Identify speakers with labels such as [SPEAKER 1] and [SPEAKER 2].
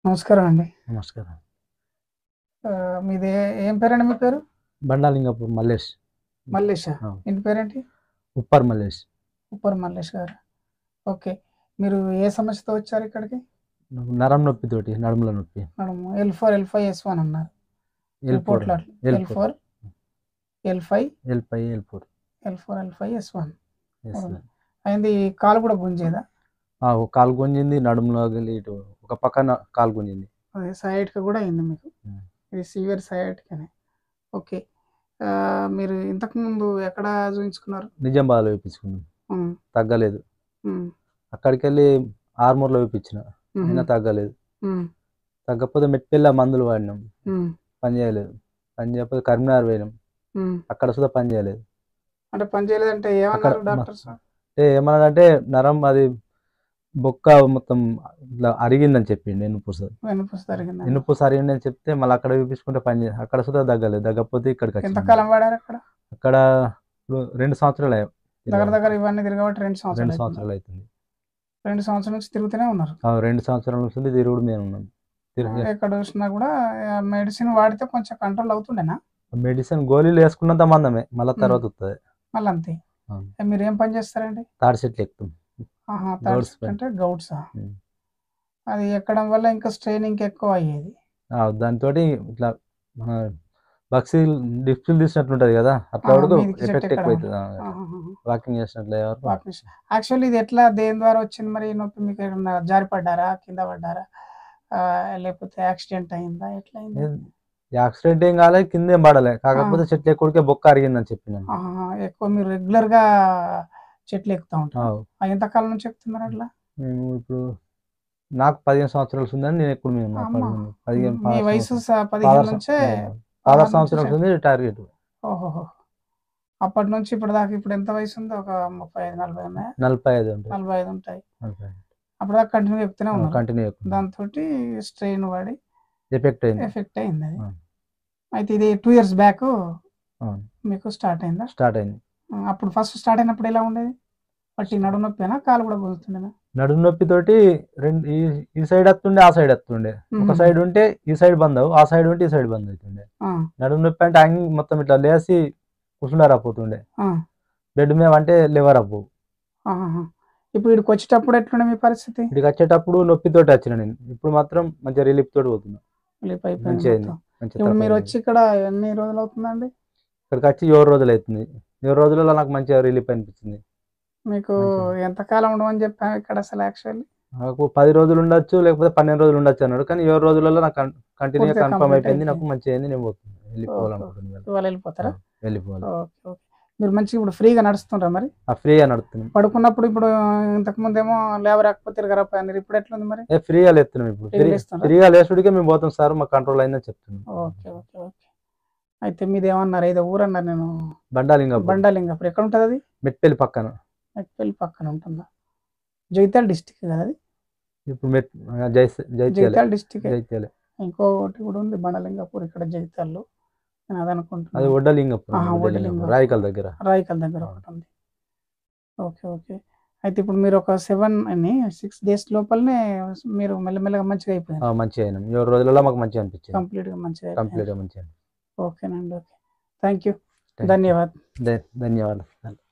[SPEAKER 1] నమస్కారం అండి
[SPEAKER 2] నమస్కారం
[SPEAKER 1] ఆ, మీది ఏ- ఏం పేరండి మీ పేరు
[SPEAKER 2] బండాలింగపూర్ మల్లేష్
[SPEAKER 1] మల్లేష్
[SPEAKER 2] ఆ.
[SPEAKER 1] ఇంటి పేరేంటి
[SPEAKER 2] ఉప్పర్ మల్లేష్
[SPEAKER 1] ఉప్పర్ మల్లేష్ గారు ఓకే మీరు ఏ సమస్యతో వచ్చారు ఇక్కడికి
[SPEAKER 2] నాకు నరం నొప్పి తోటి నడుముల నొప్పి
[SPEAKER 1] మనం L four L five S one అన్నారు
[SPEAKER 2] ఎల్ ఫోర్
[SPEAKER 1] రిపోర్ట్లో
[SPEAKER 2] L
[SPEAKER 1] L
[SPEAKER 2] four
[SPEAKER 1] four L five
[SPEAKER 2] L five L four
[SPEAKER 1] L four L five S one
[SPEAKER 2] S
[SPEAKER 1] అవును. అయింది కాలు కూడా గుంజేదా
[SPEAKER 2] ఆ, ఒక కాలు గుంజింది నడుములో గలి ఇటు ఒక పక్కన కాలు గుంజింది
[SPEAKER 1] అదే సయాటిక కూడా అయింది మీకు
[SPEAKER 2] ఉం.
[SPEAKER 1] ఇది సివియర్ సయాటికనే ఓకే ఆ, మీరు ఇంతకుముందు ఎక్కడ చూపించుకున్నారు
[SPEAKER 2] నిజామాబాద్లో వేయించుకున్నాం
[SPEAKER 1] ఉం,
[SPEAKER 2] తగ్గలేదు
[SPEAKER 1] ఉం,
[SPEAKER 2] అక్కడికి వెళ్ళి ఆర్మూర్లో వేయించిన
[SPEAKER 1] ఉం,
[SPEAKER 2] అయినా తగ్గలేదు
[SPEAKER 1] ఉం,
[SPEAKER 2] తగ్గకపోతే మెట్పెళ్ళ మందులు వాడినాం
[SPEAKER 1] ఉం,
[SPEAKER 2] పని చేయలేదు పని చేయకపోతే కరీంనగర్ పోయినాం
[SPEAKER 1] ఉం.
[SPEAKER 2] అక్కడ సుధా పని చేయలేదు
[SPEAKER 1] అంటే పని చేయలేదంటే ఏమన్నారు
[SPEAKER 2] అక్కడ మ-
[SPEAKER 1] డాక్టర్స్
[SPEAKER 2] అంటే ఏమన్నాడంటే నరం అది బొక్క మొత్తం ఇట్లా అరిగిందని చెప్పిండు ఎన్నుపూస
[SPEAKER 1] వెన్నుపూస జరిగింది
[SPEAKER 2] ఎన్నుపూస అరిగిందని చెప్తే మళ్ళీ అక్కడ చూపించుకుంటే పని చేయ అక్కడ సుధా తగ్గలేదు తగ్గకపోతే ఇక్కడికి వచ్చింది
[SPEAKER 1] ఎంతకాలం వాడారు అక్కడ
[SPEAKER 2] అక్కడ ఇప్పుడు రెండు సంవత్సరాలు అయ్యాయి.
[SPEAKER 1] దగ్గర దగ్గర ఇవన్నీ తిరగబట్టి రెండు సంవత్సరాలు
[SPEAKER 2] రెండు
[SPEAKER 1] అవుతుంది.
[SPEAKER 2] సంవత్సరాలు అవుతుంది
[SPEAKER 1] రెండు సంవత్సరాల నుంచి తిరుగుతూనే ఉన్నారు
[SPEAKER 2] ఆ, రెండు సంవత్సరాల నుంచి తిరుగుడు మేము ఉన్నాం తిరిగి
[SPEAKER 1] ఎక్కడ చూసినా కూడా మెడిసిన్ వాడితే కొంచెం కంట్రోల్ అవుతుండేనా
[SPEAKER 2] మెడిసిన్ గోళీలు వేసుకున్నంత మందమే మళ్ళీ తర్వాత వస్తుంది
[SPEAKER 1] మళ్ళీ అంతే
[SPEAKER 2] అవును.
[SPEAKER 1] ఏ, మీరు ఏం పని చేస్తారండి
[SPEAKER 2] తాడి చెట్లు ఎక్కుతాం
[SPEAKER 1] ఆహా,
[SPEAKER 2] Gouts
[SPEAKER 1] థర్డ్స్
[SPEAKER 2] పని.
[SPEAKER 1] అంటే గౌట్సా
[SPEAKER 2] ఉం.
[SPEAKER 1] అది ఎక్కడం వల్ల ఇంకా స్ట్రెయినింగ్ ఎక్కువ అయ్యేది
[SPEAKER 2] దాంతో ఇట్లా మన బక్సీ డిఫ్టిల్ తీసినట్లుంటది కదా అట్లా
[SPEAKER 1] ఆ,
[SPEAKER 2] వరకు
[SPEAKER 1] మీదికి చెట్టు
[SPEAKER 2] ఎఫెక్ట్ ఎక్కువ
[SPEAKER 1] ఎక్కడం.
[SPEAKER 2] అవుతుంది వాకింగ్ చేసినట్లే వరకు
[SPEAKER 1] యాక్చువల్లీ ఇది ఎట్లా దేని ద్వారా వచ్చింది మరి ఈ నొప్పి మీకు ఏమన్నా జారి పడ్డారా కింద పడ్డారా ఆ, లేకపోతే యాక్సిడెంట్ అయిందా ఎట్లా అయింది
[SPEAKER 2] యాక్సిడెంట్ ఏం కాలే కింద ఏం పడలే కాకపోతే చెట్లు ఎక్కుడికే బొక్క అరిగిందని చెప్పినాను
[SPEAKER 1] ఆహా, ఎక్కువ మీరు రెగ్యులర్ గా చెట్లు ఎక్కుతా ఉంటారు
[SPEAKER 2] ఆవ్.
[SPEAKER 1] ఆ, ఎంతకాలం నుంచి ఎక్కుతున్నారు అట్లా
[SPEAKER 2] మేము ఇప్పుడు నాకు పదిహేను సంవత్సరాలు ఉందని నేను ఎప్పుడు మేము
[SPEAKER 1] అమ్మ.
[SPEAKER 2] పదిహేను
[SPEAKER 1] మీ
[SPEAKER 2] పదహారు
[SPEAKER 1] వయసు
[SPEAKER 2] సంవత్సరాలు.
[SPEAKER 1] స- పదిహేను
[SPEAKER 2] పదహారు
[SPEAKER 1] నుంచే
[SPEAKER 2] సంవత్సరాలు. పదహారు
[SPEAKER 1] నుంచి
[SPEAKER 2] సంవత్సరాలు
[SPEAKER 1] చెట్లు-
[SPEAKER 2] ఉంది టార్గెట్
[SPEAKER 1] ఓహోహో అప్పటి నుంచి ఇప్పుడు దాకా ఇప్పుడు ఎంత వయసు ఉందో ఒక ముప్పై ఐదు నలభై ఉన్నాయా
[SPEAKER 2] నలభై ఐదు ఉంటుంది
[SPEAKER 1] నలభై ఐదు ఉంటాయి
[SPEAKER 2] నలభై
[SPEAKER 1] అప్పుడు దాకా కంటిన్యూ ఎక్కుతూనే ఉన్నారు
[SPEAKER 2] కంటిన్యూ
[SPEAKER 1] దాంతో స్ట్రెయిన్ పడి
[SPEAKER 2] ఎఫెక్ట్ అయింది
[SPEAKER 1] ఎఫెక్ట్ అయింది అది
[SPEAKER 2] ఆ.
[SPEAKER 1] అయితే ఇది టూ ఇయర్స్ బ్యాక్
[SPEAKER 2] అవును.
[SPEAKER 1] మీకు స్టార్ట్ అయిందా
[SPEAKER 2] స్టార్ట్ అయింది
[SPEAKER 1] ఆ, అప్పుడు ఫస్ట్ స్టార్ట్ అయినప్పుడు ఎలా ఉండేది బట్ ఈ నడు నొప్పినా కాలు కూడా గుంజుతుండేనా
[SPEAKER 2] నడుము నొప్పి తోటి రెండు ఈ ఈ సైడ్ వస్తుండే ఆ సైడ్ వస్తుండే ఒక
[SPEAKER 1] మ్మ్.
[SPEAKER 2] సైడ్ ఉంటే ఈ సైడ్ బంద్ అవు ఆ సైడ్ ఉంటే ఈ సైడ్ బంద్ అవుతుండే
[SPEAKER 1] ఆ,
[SPEAKER 2] నడుము నొప్పి అంటే హంగ్ మొత్తం ఇట్లా లేసి కూర్చుండారపోతుండే
[SPEAKER 1] ఆ,
[SPEAKER 2] బెడ్ మీద అంటే లేవర్ అప్పు
[SPEAKER 1] ఆహాహా. ఇప్పుడు ఇక్కడికి వచ్చేటప్పుడు ఎట్లుండే మీ పరిస్థితి
[SPEAKER 2] ఇక్కడికి వచ్చేటప్పుడు నొప్పితోటి వచ్చిన నేను ఇప్పుడు మాత్రం మంచిగా రిలీఫ్ తోటి పోతున్నా
[SPEAKER 1] రిలీఫ్ అయిపోయింది
[SPEAKER 2] మంచిగా అయింది.
[SPEAKER 1] మొత్తం.
[SPEAKER 2] మంచిగా
[SPEAKER 1] ఇప్పుడు మీరు
[SPEAKER 2] తక్కువ
[SPEAKER 1] వచ్చి ఇక్కడ ఎన్ని రోజులు అవుతుందండి
[SPEAKER 2] ఇక్కడికి వచ్చి ఏడు రోజులు అవుతుంది ఏడు రోజులలో నాకు మంచిగా రిలీఫ్ అనిపించింది
[SPEAKER 1] మీకు
[SPEAKER 2] మంచిగా.
[SPEAKER 1] ఎంతకాలం ఉండమని చెప్పాము ఇక్కడ అసలు యాక్చువల్లీ
[SPEAKER 2] నాకు పది రోజులు ఉండొచ్చు లేకపోతే పన్నెండు రోజులు ఉండొచ్చు అన్నాడు కానీ ఏడు రోజులలో నాకు కంటిన్యూగా
[SPEAKER 1] పూర్తిగా
[SPEAKER 2] కన్ఫర్మ్
[SPEAKER 1] complete
[SPEAKER 2] అయిపోయింది నాకు
[SPEAKER 1] అయిపోయింది.
[SPEAKER 2] మంచిగా అయింది నేను పోతున్నాను వెళ్ళిపోవాలనుకుంటున్నాను
[SPEAKER 1] ఇవాళ వెళ్ళిపోతారా
[SPEAKER 2] వెళ్ళిపోవాలి
[SPEAKER 1] ఓకే ఓకే మీరు మంచిగా ఇప్పుడు ఫ్రీగా నడుస్తుంటారా మరి
[SPEAKER 2] ఆ ఫ్రీగా నడుస్తున్నాం
[SPEAKER 1] పడుకున్నప్పుడు ఇప్పుడు ఇంతకు ముందేమో లేవరాకపోతే తిరగరాపోయారు ఇప్పుడు ఎట్లుంది మరి
[SPEAKER 2] ఏ ఫ్రీగా లేస్తున్నాం ఇప్పుడు
[SPEAKER 1] ఫ్రీగా
[SPEAKER 2] ఫ్రీ-
[SPEAKER 1] లేస్తున్నారా?
[SPEAKER 2] ఫ్రీగా లేచుడికే మేము పోతాం సార్ మాకు కంట్రోల్ అయిందని చెప్తున్నాం
[SPEAKER 1] ఓకే ఓకే ఓకే అయితే మీది ఏమన్నారు ఏదో ఊరు అన్నారు నేను
[SPEAKER 2] బండాలింగ
[SPEAKER 1] బండాలింగప్పుడు ఎక్కడ ఉంటుంది అది
[SPEAKER 2] మెట్పల్లి పక్కన
[SPEAKER 1] మెట్పల్లి పక్కన ఉంటుందా జైతాల్ డిస్టిక్ కదా అది
[SPEAKER 2] ఇప్పుడు మెట్ జై జైత్యాలే
[SPEAKER 1] జైతాల్ డిస్టిక్
[SPEAKER 2] జైత్యాలే
[SPEAKER 1] ఇంకోటి కూడా ఉంది బండలింగపూర్ ఇక్కడ జైతాల్లో నేను అది
[SPEAKER 2] అది
[SPEAKER 1] అనుకుంటున్నాను
[SPEAKER 2] వడ్డలింగపురం
[SPEAKER 1] ఆహా,
[SPEAKER 2] వడ్డలింగపురం
[SPEAKER 1] వడ్డలింగపురం.
[SPEAKER 2] రాయకల్ దగ్గర
[SPEAKER 1] రాయికల్ దగ్గర ఒకటి ఉంది ఓకే ఓకే అయితే ఇప్పుడు మీరు ఒక సెవెన్ అని సిక్స్ డేస్ లోపలనే మీరు మెల్లమెల్లగా మంచిగా అయిపోయారు
[SPEAKER 2] ఆ, మంచిగా అయినాం ఏడు రోజులలో మాకు మంచిగా అనిపించింది
[SPEAKER 1] కంప్లీట్గా మంచిగా
[SPEAKER 2] కంప్లీట్
[SPEAKER 1] అయిపోయారు
[SPEAKER 2] గా మంచిగా
[SPEAKER 1] ఓకేనండి okay thank you
[SPEAKER 2] Thank you.
[SPEAKER 1] ధన్యవాదాలు
[SPEAKER 2] ధన్యవాదాలు